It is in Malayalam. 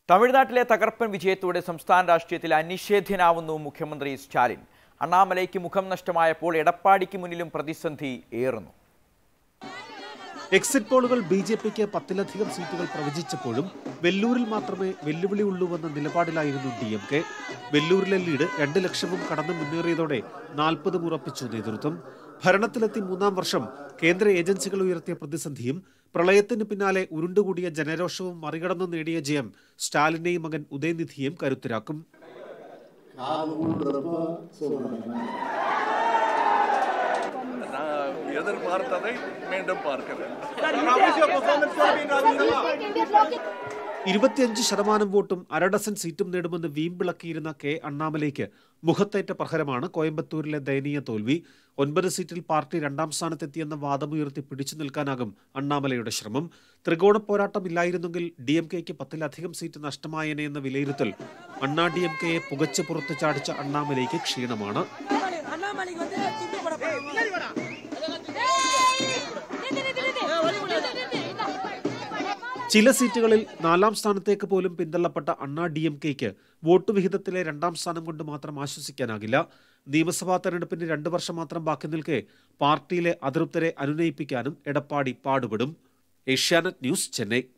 തമിഴ്നാട്ടിലെ തകർപ്പൻ വിജയത്തോടെ സംസ്ഥാന രാഷ്ട്രീയത്തിൽ അനിഷേധ്യനാവുന്നു മുഖ്യമന്ത്രി സ്റ്റാലിൻ അണ്ണാമലയ്ക്ക് മുഖം നഷ്ടമായപ്പോൾ എടപ്പാടിക്ക് മുന്നിലും പ്രതിസന്ധി ഏറുന്നു എക്സിറ്റ് പോളുകൾ ബി ജെ പിക്ക് പത്തിലധികം സീറ്റുകൾ പ്രവചിച്ചപ്പോഴും വെല്ലൂരിൽ മാത്രമേ വെല്ലുവിളി ഉള്ളൂവെന്ന നിലപാടിലായിരുന്നു ഡി എം കെ വെല്ലൂരിലെ ലീഡ് രണ്ട് ലക്ഷവും കടന്നു മുന്നേറിയതോടെ നാൽപ്പതും ഉറപ്പിച്ചു നേതൃത്വം ഭരണത്തിലെത്തി മൂന്നാം വർഷം കേന്ദ്ര ഏജൻസികൾ ഉയർത്തിയ പ്രതിസന്ധിയും പ്രളയത്തിന് പിന്നാലെ ഉരുണ്ടുകൂടിയ ജനരോഷവും മറികടന്നു നേടിയ ജയം സ്റ്റാലിനെയും മകൻ ഉദയനിധിയെയും കരുത്തരാക്കും நான் எதிர்பார்த்ததை மீண்டும் பார்க்கிறேன் ഇരുപത്തിയഞ്ച് ശതമാനം വോട്ടും അരഡസൻ സീറ്റും നേടുമെന്ന് വീമ്പിളക്കിയിരുന്ന കെ അണ്ണാമലയ്ക്ക് മുഖത്തേറ്റ പ്രഹരമാണ് കോയമ്പത്തൂരിലെ ദയനീയ തോൽവി ഒൻപത് സീറ്റിൽ പാർട്ടി രണ്ടാം സ്ഥാനത്തെത്തിയെന്ന വാദമുയർത്തി പിടിച്ചു നിൽക്കാനാകും അണ്ണാമലയുടെ ശ്രമം ത്രികോണ പോരാട്ടം ഇല്ലായിരുന്നെങ്കിൽ ഡി എം കെക്ക് പത്തിലധികം സീറ്റ് നഷ്ടമായേനെ എന്ന വിലയിരുത്തൽ അണ്ണാ ഡി എം കെയെ പുകച്ച് പുറത്തു ചാടിച്ച അണ്ണാമലയ്ക്ക് ക്ഷീണമാണ് அண்ணாமலைக்கு வந்து துண்டு போட போறாங்க. ചില സീറ്റുകളിൽ നാലാം സ്ഥാനത്തേക്ക് പോലും പിന്തള്ളപ്പെട്ട അണ്ണാ ഡി എം കെക്ക് വോട്ട് വിഹിതത്തിലെ രണ്ടാം സ്ഥാനം കൊണ്ട് മാത്രം ആശ്വസിക്കാനാകില്ല നിയമസഭാ തെരഞ്ഞെടുപ്പിന് രണ്ടു വർഷം മാത്രം ബാക്കി നിൽക്കെ പാർട്ടിയിലെ അതൃപ്തരെ അനുനയിപ്പിക്കാനും എടപ്പാടി പാടുപെടും ഏഷ്യാനെറ്റ് ന്യൂസ് ചെന്നൈ